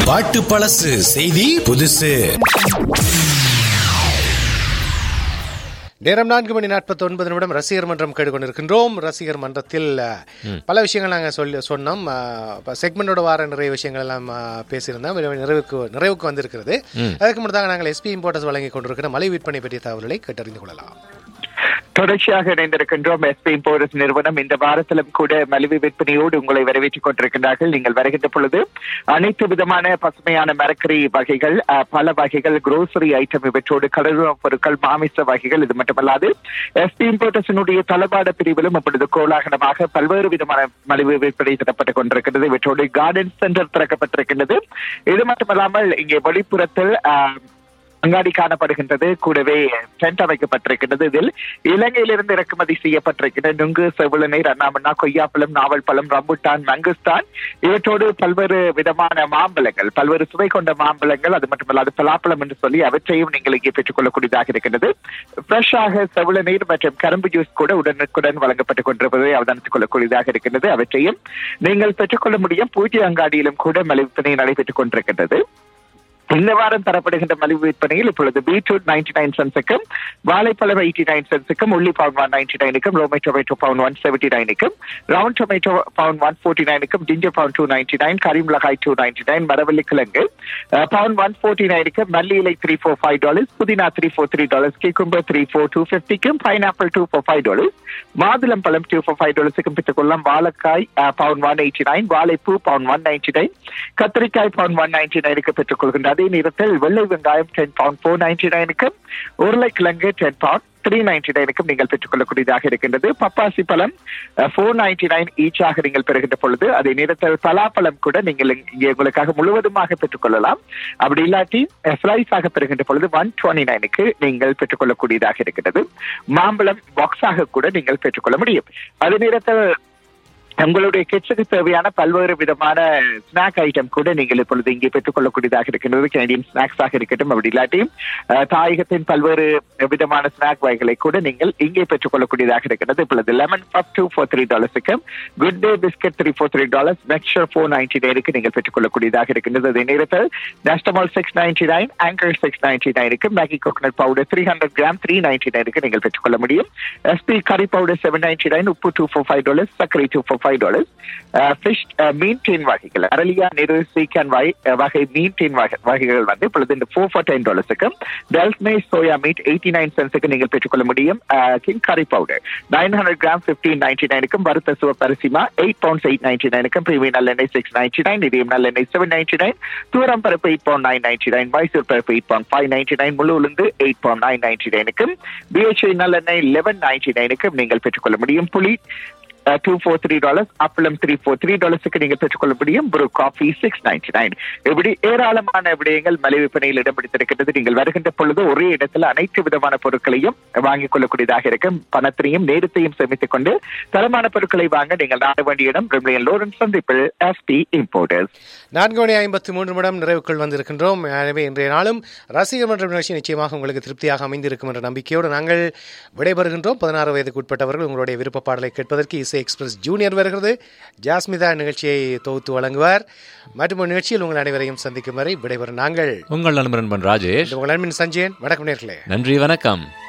பாட்டு பழசு செய்தி புதுசு நேரம் நான்கு மணி நாற்பத்தி ஒன்பது நிமிடம் ரசிகர் மன்றம் கேட்டுக்கொண்டிருக்கின்றோம் ரசிகர் மன்றத்தில் அஹ், பல விஷயங்கள் நாங்கள் சொல்லி சொன்னோம் செக்மெண்டோட வார நிறைய விஷயங்கள் எல்லாம் அஹ், பேசியிருந்தோம் நிறைவு- நிறைவுக்கு நிறைவுக்கு வந்திருக்கிறது அதுக்கு முன்னதாக நாங்கள் எஸ்பி இம்போர்ட்டர்ஸ் வழங்கி கொண்டிருக்கிற மலை விற்பனை பற்றிய தகவல்களை கேட்டறிந்து கொள்ளலாம் தொடர்ச்சியாக இணைந்திருக்கின்றோம் எஸ்பி போரஸ் நிறுவனம் இந்த வாரத்திலும் கூட மலிவு விற்பனையோடு உங்களை வரவேற்றுக் கொண்டிருக்கின்றார்கள் நீங்கள் வருகின்ற பொழுது அனைத்து விதமான பசுமையான மரக்கறி வகைகள் அஹ், பல வகைகள் குரோசரி ஐட்டம் இவற்றோடு கடலுணவுப் பொருட்கள் மாமிச வகைகள் இது மட்டுமல்லாது எஸ்பி இம்போர்ட்டர்ஸினுடைய தளபாட பிரிவிலும் இப்பொழுது கோலாகலமாக பல்வேறு விதமான மலிவு விற்பனை தரப்பட்டுக் கொண்டிருக்கிறது இவற்றோடு கார்டன் சென்டர் திறக்கப்பட்டிருக்கின்றது இது மட்டுமல்லாமல் இங்கே வெளிப்புறத்தில் அஹ், அங்காடி காணப்படுகின்றது கூடவே டென்ட் அமைக்கப்பட்டிருக்கின்றது இதில் இலங்கையிலிருந்து இறக்குமதி செய்யப்பட்டிருக்கின்ற நுங்கு செவிளநீர் அண்ணாமண்ணா கொய்யாப்பழம் நாவல் பழம் ரம்புட்டான் மங்குஸ்தான் இவற்றோடு பல்வேறு விதமான மாம்பழங்கள் பல்வேறு சுவை கொண்ட மாம்பழங்கள் அது மட்டுமல்லாது பலாப்பழம் என்று சொல்லி அவற்றையும் நீங்கள் இங்கே பெற்றுக் கொள்ளக்கூடியதாக இருக்கின்றது ஃப்ரெஷ்ஷாக செவிளநீர் மற்றும் கரும்பு ஜூஸ் கூட உடனுக்குடன் வழங்கப்பட்டுக் கொண்டிருப்பதை அவதானித்துக் கொள்ளக்கூடியதாக இருக்கின்றது அவற்றையும் நீங்கள் பெற்றுக்கொள்ள முடியும் பூஜை அங்காடியிலும் கூட மலிவிற்பனை நடைபெற்றுக் கொண்டிருக்கின்றது இந்த வாரம் தரப்படுகின்ற மலிவு விற்பனையில் இப்பொழுது பீட்ரூட் நைன்டி நைன் சென்ஸுக்கும் வாழைப்பழம் எயிட்டி நைன் சென்ஸுக்கும் உள்ளி பவுன் ஒன் நைன்டி நைனுக்கும் ரோமை டொமேட்டோ பவுன் ஒன் செவன்டி நைனுக்கும் round tomato pound one forty நைனுக்கும் ginger pound two ninety nine கரிமிளகாய் டூ நைன்டி நைன் மரவள்ளி கிழங்கு பவுன் ஒன் ஃபோர்ட்டி நைனுக்கு மல்லி இலை த்ரீ ஃபோர் ஃபைவ் டாலர்ஸ் புதினா three for three dollars cucumber three for two ஃபிஃப்டிக்கும் pineapple two for five dollars மாதுளம் பழம் டூ ஃபோர் ஃபைவ் டாலர்ஸுக்கும் பெற்றுக்கொள்ளலாம் வாழைக்காய் பவுன் ஒன் எயிட்டி நைன் வாழைப்பூ பவுன் ஒன் நைன்டி நைன் கத்திரிக்காய் பவுன் ஒன் நைன்டி நைனுக்கு பெற்றுக்கொள்கின்ற அதே நேரத்தில் வெள்ளை வெங்காயம் டென் பவுண்ட் ஃபோர் நைன்டி நைனுக்கும் உருளைக்கிழங்கு டென் பவுண்ட் த்ரீ நைன்டி நைனுக்கும் நீங்கள் பெற்றுக்கொள்ளக்கூடியதாக இருக்கின்றது பப்பாசி பழம் ஃபோர் நைன்டி நைன் ஈச்சாக நீங்கள் பெறுகின்ற பொழுது அதே நேரத்தில் பலாப்பழம் கூட நீங்கள் இங்கே உங்களுக்காக முழுவதுமாக பெற்றுக்கொள்ளலாம் அப்படி இல்லாட்டி ஸ்லைஸாக பெறுகின்ற பொழுது ஒன் டுவெண்ட்டி நைனுக்கு நீங்கள் பெற்றுக்கொள்ளக்கூடியதாக இருக்கின்றது மாம்பழம் பாக்ஸாக கூட நீங்கள் பெற்றுக்கொள்ள முடியும் அதே நேரத்தில் உங்களுடைய கிட்ஸுக்கு தேவையான பல்வேறு விதமான ஸ்நாக் ஐட்டம் கூட நீங்கள் இப்பொழுது இங்கே பெற்றுக்கொள்ளக்கூடியதாக இருக்கின்றது கனடியன் ஸ்நாக்ஸாக இருக்கட்டும் அப்படி இல்லாட்டி அஹ், தாயகத்தின் பல்வேறு விதமான ஸ்நாக் வகைகளை கூட நீங்கள் இங்கே பெற்றுக்கொள்ளக்கூடியதாக இருக்கின்றது இப்பொழுது lemon puff two for three டாலர்ஸுக்கு Good Day biscuit three for three dollars mixture four ninety நைனுக்கு நீங்கள் பெற்றுக்கொள்ளக்கூடியதாக இருக்கின்றது அதே நேரத்தில் Nestomalt six ninety nine Anchor six ninety நைனுக்கு Maggi coconut powder three hundred gram three ninety நைனுக்கு நீங்கள் பெற்றுக்கொள்ள முடியும் SP curry powder seven ninety nine உப்பு டூ ஃபோர் ஃபைவ் டாலர்ஸ் சர்க்கரை two for five dollars fish மீன் டீன் வகைகள் அரளியா நெரு சீக்கன் வகை வகை மீன் டீன் வகை வகைகள் வந்து இப்பொழுது இந்த ஃபோர் ஃபார் டென் டாலர்ஸுக்கு Delmege soya meat eighty nine சென்ஸுக்கு நீங்கள் பெற்றுக்கொள்ள முடியும் King curry powder nine hundred gram fifteen ninety நைனுக்கும் வறுத்த சிவப்பரிசிமா எயிட் பவுண்ட்ஸ் எயிட் நைன்டி நைனுக்கும் பிரீமியம் நல்லெண்ணெய் சிக்ஸ் நைன்டி நைன் இதயம் நல்லெண்ணெய் செவன் நைன்டி நைன் தூரம் பருப்பு eight pound nine ninety nine Mysore பருப்பு eight pound five ninety nine முழு உளுந்து எயிட் பவுண்ட் நைன் நைன்டி நைனுக்கும் பிஹெச்ஐ நல்லெண்ணெய் லெவன் நைன்டி நைனுக்கும் நீங்கள் பெற்றுக்கொள்ள முடியும் புளி டூ ஃபோர் த்ரீ டாலர்ஸ் அப்பளம் த்ரீ ஃபோர் த்ரீ டாலர்ஸுக்கு நீங்கள் பெற்றுக்கொள்ள முடியும் Bru coffee six ninety nine இப்படி ஏராளமான விடயங்கள் மலை விற்பனையில் இடம் பிடித்திருக்கிறது நீங்கள் வருகின்ற பொழுது ஒரே இடத்துல அனைத்து விதமான பொருட்களையும் வாங்கிக் கொள்ளக்கூடியதாக இருக்கும் பணத்தையும் நேரத்தையும் சேமித்துக் கொண்டு தரமான பொருட்களை வாங்க நீங்கள் நாட வேண்டிய இடம் பிரம்லியன் லோரன்ஸ் சந்திப்பில் எஃப்டி இம்போர்ட்டர்ஸ் நான்கு மணி ஐம்பத்தி மூன்று நிமிடம் நிறைவுக்குள் வந்திருக்கின்றோம் எனவே இன்றைய நாளும் ரசிகர் மன்ற நிகழ்ச்சி நிச்சயமாக உங்களுக்கு திருப்தியாக அமைந்திருக்கும் என்ற நம்பிக்கையோடு நாங்கள் விடைபெறுகின்றோம் பதினாறு வயதுக்கு உட்பட்டவர்கள் உங்களுடைய விருப்ப பாடலை கேட்பதற்கு இசை எக்ஸ்பிரஸ் ஜூனியர் வருகிறது ஜாஸ்மிதா நிகழ்ச்சியை தொகுத்து வழங்குவார் மற்றும் ஒரு நிகழ்ச்சியில் உங்கள் அனைவரையும் சந்திக்கும் வரை விடைபெறும் நாங்கள் உங்கள் நண்பன் ராஜேஷ் உங்கள் அன்பின் சஞ்சயன் வணக்கம் நேர்களே நன்றி வணக்கம்